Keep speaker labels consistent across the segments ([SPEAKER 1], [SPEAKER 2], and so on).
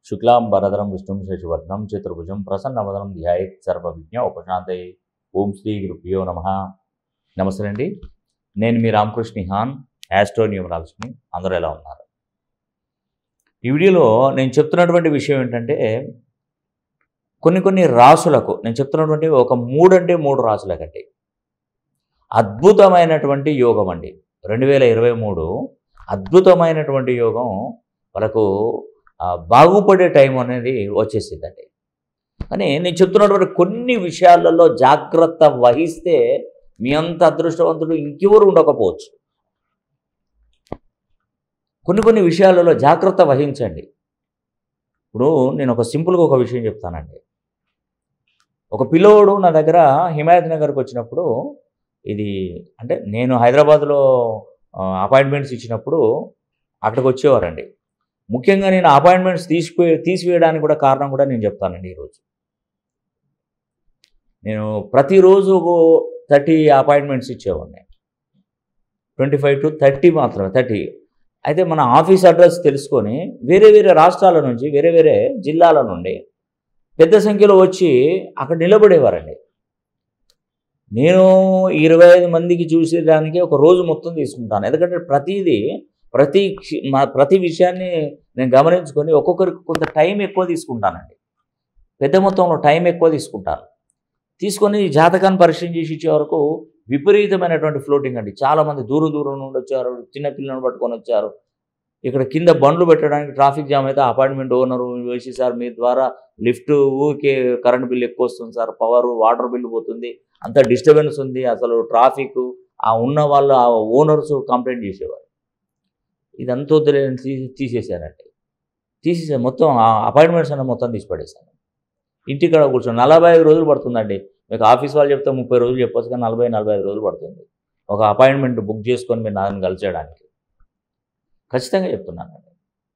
[SPEAKER 1] శుక్లాం వరదరం విష్ణుం శశివర్ణం చతుర్భుజం ప్రసన్నవదనం ధ్యాయేత్ సర్వవిజ్ఞ ఉపశాంతై ఓం శ్రీ గురుభ్యో నమ నమస్తే అండి నేను మీ రామకృష్ణ హాన్ యాస్ట్రో న్యూమరాలజీని అందరూ ఎలా ఉన్నారు ఈ వీడియోలో నేను చెప్తున్నటువంటి విషయం ఏంటంటే కొన్ని కొన్ని రాసులకు నేను చెప్తున్నటువంటి ఒక మూడు అంటే మూడు రాసులకండి అద్భుతమైనటువంటి యోగం అండి రెండు వేల ఇరవై మూడు అద్భుతమైనటువంటి యోగం వాళ్ళకు ఆ, బాగుపడే టైం అనేది వచ్చేసిందండి కానీ నేను చెప్తున్నటువంటి కొన్ని విషయాలలో జాగ్రత్త వహిస్తే మీ అంత అదృష్టవంతుడు ఇంకెవరు ఉండకపోవచ్చు కొన్ని కొన్ని విషయాలలో జాగ్రత్త వహించండి ఇప్పుడు నేను ఒక సింపుల్గా ఒక విషయం చెప్తానండి ఒక పిల్లోడు నా దగ్గర హిమాయత్ నగర్కి వచ్చినప్పుడు ఇది అంటే నేను హైదరాబాద్లో అపాయింట్మెంట్స్ ఇచ్చినప్పుడు అక్కడికి వచ్చేవారండి ముఖ్యంగా నేను అపాయింట్మెంట్స్ తీసిపోయి తీసివేయడానికి కూడా కారణం కూడా నేను చెప్తానండి ఈరోజు నేను ప్రతిరోజు థర్టీ అపాయింట్మెంట్స్ ఇచ్చేవాడిని ట్వంటీ ఫైవ్ టు థర్టీ మాత్రమే థర్టీ అయితే మన ఆఫీస్ అడ్రస్ తెలుసుకొని వేరే వేరే రాష్ట్రాల నుంచి వేరే వేరే జిల్లాల నుండి పెద్ద సంఖ్యలో వచ్చి అక్కడ నిలబడేవారండి నేను ఇరవై ఐదు మందికి చూసేదానికి ఒక రోజు మొత్తం తీసుకుంటాను ఎందుకంటే ప్రతిదీ ప్రతి క్షి- మా ప్రతి విషయాన్ని నేను గమనించుకొని ఒక్కొక్కరికి కొంత టైం ఎక్కువ తీసుకుంటానండి పెద్ద మొత్తంలో టైం ఎక్కువ తీసుకుంటాను తీసుకొని ఈ జాతకాన్ని పరిశీలన చేసి ఇచ్చే వరకు విపరీతమైనటువంటి ఫ్లోటింగ్ అండి చాలామంది దూరం దూరం నుండి వచ్చారు చిన్న పిల్లలను పట్టుకొని వచ్చారు ఇక్కడ కింద బండ్లు పెట్టడానికి ట్రాఫిక్ జామ్ అయితే అపార్ట్మెంట్ ఓనరు వేసి సార్ మీ ద్వారా లిఫ్ట్ ఊరికే కరెంట్ బిల్ ఎక్కువ వస్తుంది సార్ పవర్ వాటర్ బిల్లు పోతుంది అంత డిస్టర్బెన్స్ ఉంది అసలు ట్రాఫిక్ ఆ ఉన్న వాళ్ళు ఆ ఓనర్స్ కంప్లైంట్ చేసేవారు ఇదంతా వద్దులే అని తీసి తీసేసానండి తీసేసా మొత్తం ఆ అపాయింట్మెంట్స్ అన్న మొత్తం తీసి పడేసాను ఇంటికాడ కూర్చొని నలభై ఐదు రోజులు పడుతుందండి మీకు ఆఫీస్ వాళ్ళు చెప్తే ముప్పై రోజులు చెప్పొచ్చు కానీ నలభై నలభై ఐదు రోజులు పడుతుంది ఒక అపాయింట్మెంట్ బుక్ చేసుకొని మీరు నాన్న కలిసేయడానికి ఖచ్చితంగా చెప్తున్నానండి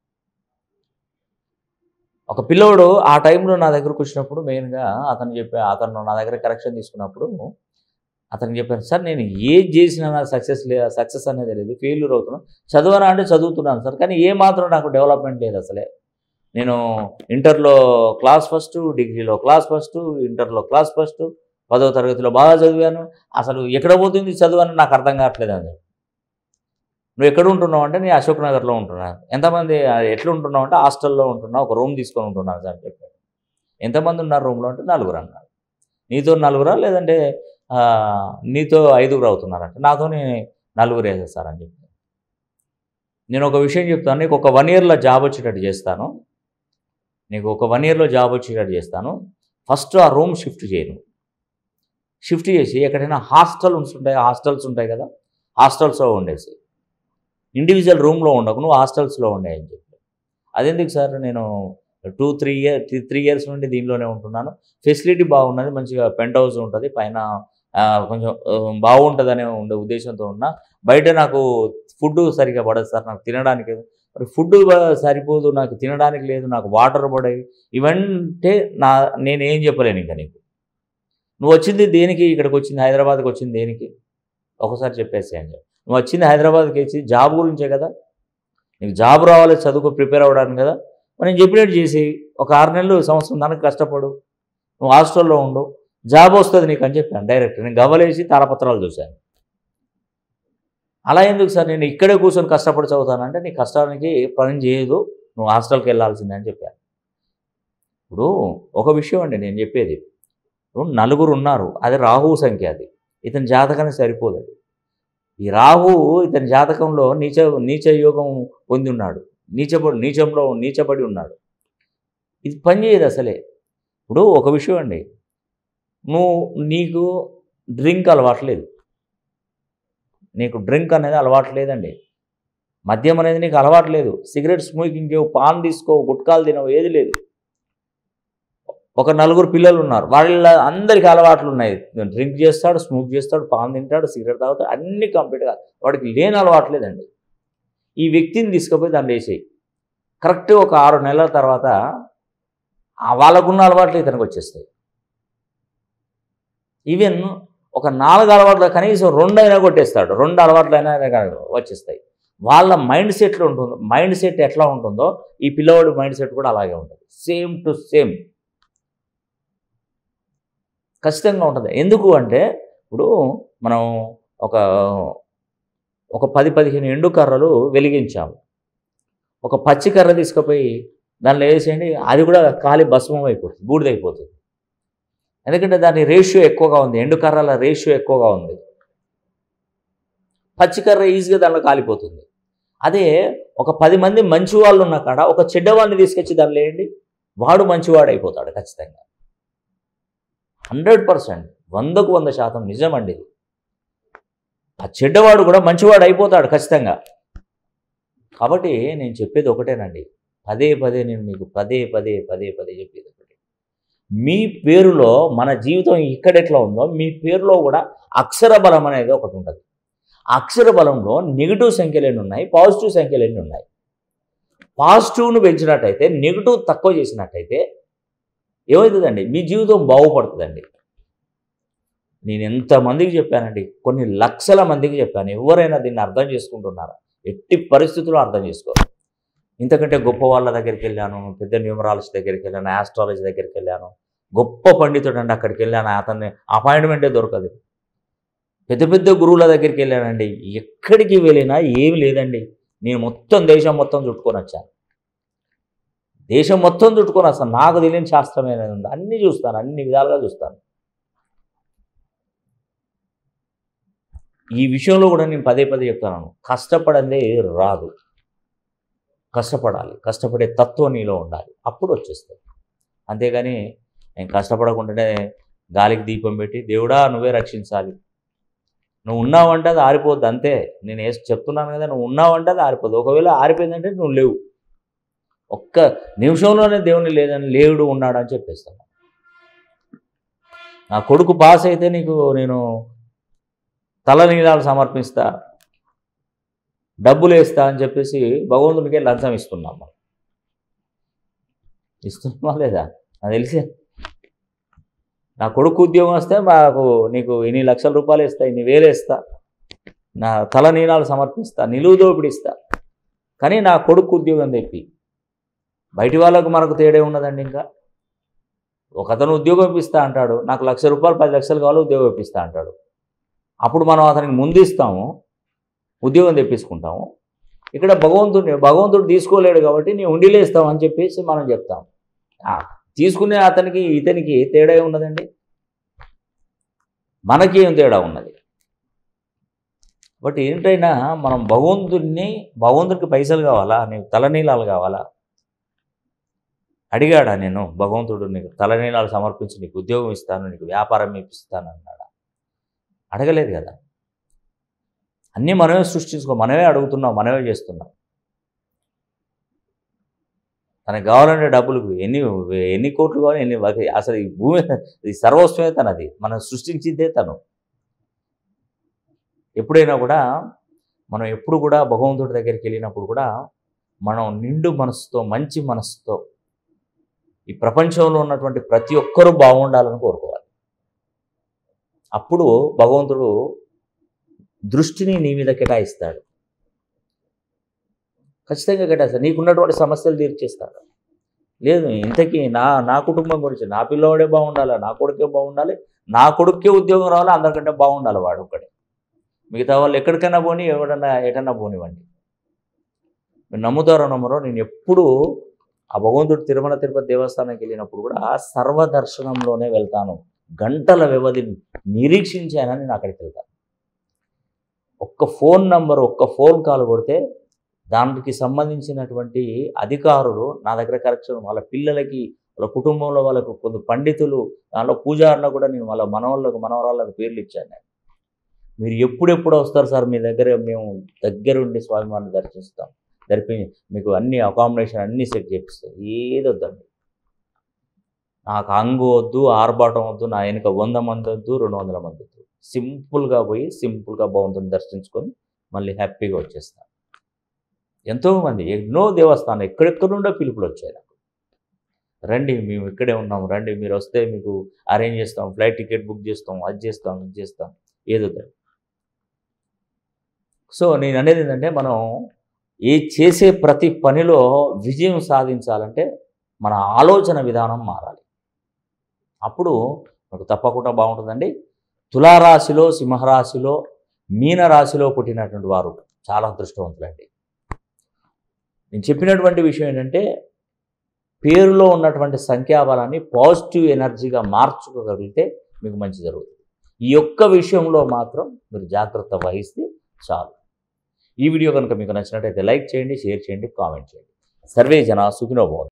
[SPEAKER 1] ఒక పిల్లోడు ఆ టైంలో నా దగ్గరకు వచ్చినప్పుడు మెయిన్గా అతను చెప్పే అతను నా దగ్గర కరెక్షన్ తీసుకున్నప్పుడు అతనికి చెప్పాను సార్ నేను ఏది చేసినా నాకు సక్సెస్ లే సక్సెస్ అనేది లేదు ఫెయిల్యూర్ అవుతున్నాను చదవనా అంటే చదువుతున్నాను సార్ కానీ ఏ మాత్రం నాకు డెవలప్మెంట్ లేదు అసలే నేను ఇంటర్లో క్లాస్ ఫస్ట్ డిగ్రీలో క్లాస్ ఫస్ట్ ఇంటర్లో క్లాస్ ఫస్ట్ పదవ తరగతిలో బాగా చదివాను అసలు ఎక్కడ పోతుంది చదువు అని నాకు అర్థం కావట్లేదు అని చెప్పి. నువ్వు ఎక్కడ ఉంటున్నావు అంటే నేను అశోక్ నగర్లో ఉంటున్నాను ఎంతమంది ఎట్లా ఉంటున్నావు అంటే హాస్టల్లో ఉంటున్నావు ఒక రూమ్ తీసుకొని ఉంటున్నాను సార్ అని చెప్పాడు ఎంతమంది ఉన్నారు రూమ్లో అంటే నలుగురు అన్నారు నీతో నలుగురా లేదంటే ఆ, నీతో ఐదుగురు అవుతున్నారంటే నాతోని నలుగురు వేసేస్తారని చెప్పి నేను ఒక విషయం చెప్తాను నీకు ఒక వన్ ఇయర్లో జాబ్ వచ్చేటట్టు చేస్తాను నీకు ఒక వన్ ఇయర్లో జాబ్ వచ్చేటట్టు చేస్తాను ఫస్ట్ ఆ రూమ్ షిఫ్ట్ చేయను షిఫ్ట్ చేసి ఎక్కడైనా హాస్టల్స్ ఉంటాయి హాస్టల్స్ ఉంటాయి కదా హాస్టల్స్లో ఉండేసి ఇండివిజువల్ రూమ్లో ఉండకు నువ్వు హాస్టల్స్లో ఉండే అని చెప్పి అదెందుకు సార్ నేను two three year three years నుండి దీనిలోనే ఉంటున్నాను ఫెసిలిటీ బాగున్నది మంచిగా పెంట్ హౌస్ ఉంటుంది పైన ఆ, కొంచెం ఆ, బాగుంటుందనే ఉండే ఉద్దేశంతో ఉన్నా బయట నాకు ఫుడ్ సరిగా పడదు సార్ నాకు తినడానికి మరి ఫుడ్ సరిపోదు నాకు తినడానికి లేదు నాకు వాటర్ పడేవి ఇవంటే నా నేను ఏం చెప్పలేను ఇంకా నీకు నువ్వు వచ్చింది దేనికి ఇక్కడికి వచ్చింది హైదరాబాద్కి వచ్చింది దేనికి ఒకసారి చెప్పేసి అని చెప్పి నువ్వు వచ్చింది హైదరాబాద్కి వచ్చి జాబ్ గురించే కదా నీకు జాబ్ రావాలి చదువుకు ప్రిపేర్ అవ్వడానికి కదా మరి నేను చెప్పినట్టు చేసి ఒక ఆరు నెలలు సంవత్సరం దానికి కష్టపడు నువ్వు హాస్టల్లో ఉండు జాబ్ వస్తుంది నీకు అని చెప్పాను డైరెక్ట్ నేను గవ్వలేసి తాళపత్రాలు చూశాను అలా ఎందుకు సార్ నేను ఇక్కడే కూర్చొని కష్టపడి చదువుతానంటే నీ కష్టానికి పని చేయదు నువ్వు హాస్టల్కి వెళ్ళాల్సిందే అని చెప్పాను ఇప్పుడు ఒక విషయం అండి నేను చెప్పేది ఇప్పుడు నలుగురు ఉన్నారు అది రాహువు సంఖ్య అది ఇతని జాతకానికి సరిపోదు అది ఈ రాహు ఇతని జాతకంలో నీచ నీచ యోగం పొంది ఉన్నాడు నీచబడి నీచంలో నీచబడి ఉన్నాడు ఇది పని చేయదు అసలే ఇప్పుడు ఒక విషయం అండి నువ్వు నీకు డ్రింక్ అలవాట్లేదు నీకు డ్రింక్ అనేది అలవాటు లేదండి మద్యం అనేది నీకు అలవాటు లేదు సిగరెట్ స్మోకింగ్ చేయవు పాన్ తీసుకోవు గుట్కాలు తినవు ఏది లేదు ఒక నలుగురు పిల్లలు ఉన్నారు వాళ్ళ అందరికీ అలవాట్లు ఉన్నాయి డ్రింక్ చేస్తాడు స్మోక్ చేస్తాడు పాన్ తింటాడు సిగరెట్ తాగుతాడు అన్ని కంప్లీట్గా వాడికి లేని అలవాటు లేదండి ఈ వ్యక్తిని తీసుకుపోయి దాన్ని వేసేయి కరెక్ట్ ఒక ఆరు నెలల తర్వాత ఆ వాళ్ళకున్న అలవాట్లు ఇతనికి వచ్చేస్తాయి ఈవెన్ ఒక నాలుగు అలవాట్లు కనీసం రెండు అయినా కొట్టేస్తాడు రెండు అలవాట్లు అయినా వచ్చేస్తాయి వాళ్ళ మైండ్ సెట్లో ఉంటుందో మైండ్ సెట్ ఎట్లా ఉంటుందో ఈ పిల్లవాడి మైండ్ సెట్ కూడా అలాగే ఉంటుంది సేమ్ టు సేమ్ ఖచ్చితంగా ఉంటుంది ఎందుకు అంటే ఇప్పుడు మనం ఒక ఒక పది పదిహేను ఎండు కర్రలు వెలిగించాము ఒక పచ్చి కర్ర తీసుకుపోయి దానిలో వేసేయండి అది కూడా కాలి భస్మం అయిపోతుంది బూడిదైపోతుంది ఎందుకంటే దాని రేషియో ఎక్కువగా ఉంది ఎండు కర్రల రేషియో ఎక్కువగా ఉంది పచ్చి కర్ర ఈజీగా దానిలో కాలిపోతుంది అదే ఒక పది మంది మంచి వాళ్ళు ఉన్న కాడ ఒక చెడ్డవాడిని తీసుకొచ్చి దానిలో వేయండి వాడు మంచివాడు అయిపోతాడు ఖచ్చితంగా హండ్రెడ్ పర్సెంట్ వందకు వంద శాతం నిజమండి ఇది ఆ చెడ్డవాడు కూడా మంచివాడు అయిపోతాడు ఖచ్చితంగా కాబట్టి నేను చెప్పేది ఒకటేనండి పదే పదే నేను మీకు పదే పదే పదే పదే చెప్పేది ఒకటి మీ పేరులో మన జీవితం ఇక్కడ ఎట్లా ఉందో మీ పేరులో కూడా అక్షర బలం అనేది ఒకటి ఉంటుంది ఆ అక్షర బలంలో నెగిటివ్ సంఖ్యలు ఎన్ని ఉన్నాయి పాజిటివ్ సంఖ్యలు ఎన్ని ఉన్నాయి పాజిటివ్ను పెంచినట్టయితే నెగిటివ్ తక్కువ చేసినట్టయితే ఏమవుతుందండి మీ జీవితం బాగుపడుతుందండి నేను ఎంతమందికి చెప్పానండి కొన్ని లక్షల మందికి చెప్పాను ఎవరైనా దీన్ని అర్థం చేసుకుంటున్నారా ఎట్టి పరిస్థితుల్లో అర్థం చేసుకోరు ఇంతకంటే గొప్ప వాళ్ళ దగ్గరికి వెళ్ళాను పెద్ద న్యూమరాలజీ దగ్గరికి వెళ్ళాను ఆస్ట్రాలజీ దగ్గరికి వెళ్ళాను గొప్ప పండితుడు అండి అక్కడికి వెళ్ళాను అతన్ని అపాయింట్మెంటే దొరకదు పెద్ద పెద్ద గురువుల దగ్గరికి వెళ్ళానండి ఎక్కడికి వెళ్ళినా ఏమి లేదండి నేను మొత్తం దేశం మొత్తం చుట్టుకొని వచ్చాను దేశం మొత్తం చుట్టుకొని వస్తాను నాకు తెలియని శాస్త్రం ఏదైనా ఉంది అన్నీ చూస్తాను అన్ని విధాలుగా చూస్తాను ఈ విషయంలో కూడా నేను పదే పదే చెప్తున్నాను కష్టపడందే రాదు కష్టపడాలి కష్టపడే తత్వం నీలో ఉండాలి అప్పుడు వచ్చేస్తుంది అంతేగాని నేను కష్టపడకుండానే గాలికి దీపం పెట్టి దేవుడా నువ్వే రక్షించాలి నువ్వు ఉన్నావంటే అది ఆరిపోద్ది అంతే నేను వేసి చెప్తున్నాను కదా నువ్వు ఉన్నావంటే అది ఆరిపోద్ది ఒకవేళ ఆరిపోయిందంటే నువ్వు లేవు ఒక్క నిమిషంలోనే దేవుని లేదని లేవుడు ఉన్నాడు అని చెప్పేస్తాను నా కొడుకు పాస్ అయితే నీకు నేను తలనీలాలు సమర్పిస్తా డబ్బులు వేస్తా అని చెప్పేసి భగవంతుడికే లంచం ఇస్తున్నాం మనం ఇస్తున్నామా లేదా నాకు తెలిసే నా కొడుకు ఉద్యోగం వస్తే మాకు నీకు ఇన్ని లక్షల రూపాయలు ఇస్తా ఇన్ని వేలు ఇస్తా నా తల నీలాలు సమర్పిస్తా నిలువు దోపిడిస్తా కానీ నా కొడుకు ఉద్యోగం తెప్పి బయటి వాళ్ళకు మనకు తేడే ఉన్నదండి ఇంకా ఒక అతను ఉద్యోగం ఇప్పిస్తా అంటాడు నాకు లక్ష రూపాయలు పది లక్షలు కావాలి ఉద్యోగం ఇప్పిస్తా అంటాడు అప్పుడు మనం అతనికి ముందు ఇస్తాము ఉద్యోగం తెప్పించుకుంటాము ఇక్కడ భగవంతుడిని భగవంతుడు తీసుకోలేడు కాబట్టి నీ ఉండిలే ఇస్తాం అని చెప్పేసి మనం చెప్తాం ఆ, తీసుకునే అతనికి ఇతనికి తేడా ఉన్నదండి మనకి ఏం తేడా ఉన్నది బట్ ఏంటైనా మనం భగవంతుడిని భగవంతుడికి పైసలు కావాలా నీకు తలనీలాలు కావాలా అడిగాడా నేను భగవంతుడు నీకు తలనీలాలు సమర్పించి నీకు ఉద్యోగం ఇస్తాను నీకు వ్యాపారం ఇప్పిస్తాను అన్నాడా అడగలేదు కదా అన్నీ మనమే సృష్టించుకో మనమే అడుగుతున్నాం మనమే చేస్తున్నాం తనకు కావాలంటే డబ్బులు ఎన్ని ఎన్ని కోట్లు కావాలి ఎన్ని వగ- అసలు ఈ భూమి ఇది సర్వస్వమే తనది మనం సృష్టించిందే తను ఎప్పుడైనా కూడా మనం ఎప్పుడు కూడా భగవంతుడి దగ్గరికి వెళ్ళినప్పుడు కూడా మనం నిండు మనసుతో మంచి మనసుతో ఈ ప్రపంచంలో ఉన్నటువంటి ప్రతి ఒక్కరూ బాగుండాలని కోరుకోవాలి అప్పుడు భగవంతుడు దృష్టిని నీ మీద కేటాయిస్తాడు ఖచ్చితంగా కేటాయిస్తాడు నీకున్నటువంటి సమస్యలు తీర్చేస్తాడు లేదు ఇంతకీ నా నా కుటుంబం గురించి నా పిల్లవాడే బాగుండాలి నా కొడుకే బాగుండాలి నా కొడుకే ఉద్యోగం రావాలి అందరికంటే బాగుండాలి వాడు ఒక్కడే మిగతా వాళ్ళు ఎక్కడికైనా పోని ఎవడన్నా ఎటన్నా పోనివ్వండి మీరు నమ్ముతారో నమ్మరో నేను ఎప్పుడు ఆ భగవంతుడు తిరుమల తిరుపతి దేవస్థానానికి వెళ్ళినప్పుడు కూడా సర్వదర్శనంలోనే వెళ్తాను గంటల వ్యవధి నిరీక్షించానని నేను అక్కడికి వెళ్తాను ఒక్క ఫోన్ నంబర్ ఒక్క ఫోన్ కాల్ కొడితే దానికి సంబంధించినటువంటి అధికారులు నా దగ్గర కరెక్షన్ వాళ్ళ పిల్లలకి వాళ్ళ కుటుంబంలో వాళ్ళకు కొంత పండితులు దాంట్లో పూజారులు కూడా నేను వాళ్ళ మనవాళ్ళకు మనవరాళ్ళకు పేర్లు ఇచ్చాను నేను మీరు ఎప్పుడెప్పుడు వస్తారు సార్ మీ దగ్గర మేము దగ్గరుండి స్వామివారిని దర్శిస్తాం జరిపి మీకు అన్ని అకామిడేషన్ అన్నీ సెట్ చేపిస్తాం ఏది వద్దండి నాకు అంగు వద్దు ఆర్భాటం వద్దు నా వెనుక వంద మంది వద్దు రెండు వందల మంది వద్దు సింపుల్గా పోయి సింపుల్గా భగవంతుని దర్శించుకొని మళ్ళీ హ్యాపీగా వచ్చేస్తాను ఎంతోమంది ఎన్నో దేవస్థానం ఎక్కడెక్కడ నుండో పిలుపులు వచ్చాయి నాకు రండి మేము ఇక్కడే ఉన్నాం రండి మీరు వస్తే మీకు అరేంజ్ చేస్తాం ఫ్లైట్ టికెట్ బుక్ చేస్తాం అది చేస్తాం ఇది చేస్తాం ఏదో సో నేను అనేది ఏంటంటే మనం ఏ చేసే ప్రతి పనిలో విజయం సాధించాలంటే మన ఆలోచన విధానం మారాలి అప్పుడు మనకు తప్పకుండా బాగుంటుందండి తులారాశిలో సింహరాశిలో మీనరాశిలో పుట్టినటువంటి వారు చాలా అదృష్టవంతులండి నేను చెప్పినటువంటి విషయం ఏంటంటే పేరులో ఉన్నటువంటి సంఖ్యాబలాన్ని పాజిటివ్ ఎనర్జీగా మార్చుకోగలిగితే మీకు మంచి జరుగుతుంది ఈ యొక్క విషయంలో మాత్రం మీరు జాగ్రత్త వహిస్తే చాలు ఈ వీడియో కనుక మీకు నచ్చినట్టయితే లైక్ చేయండి షేర్ చేయండి కామెంట్ చేయండి సర్వే జన సుఖినో భవంతు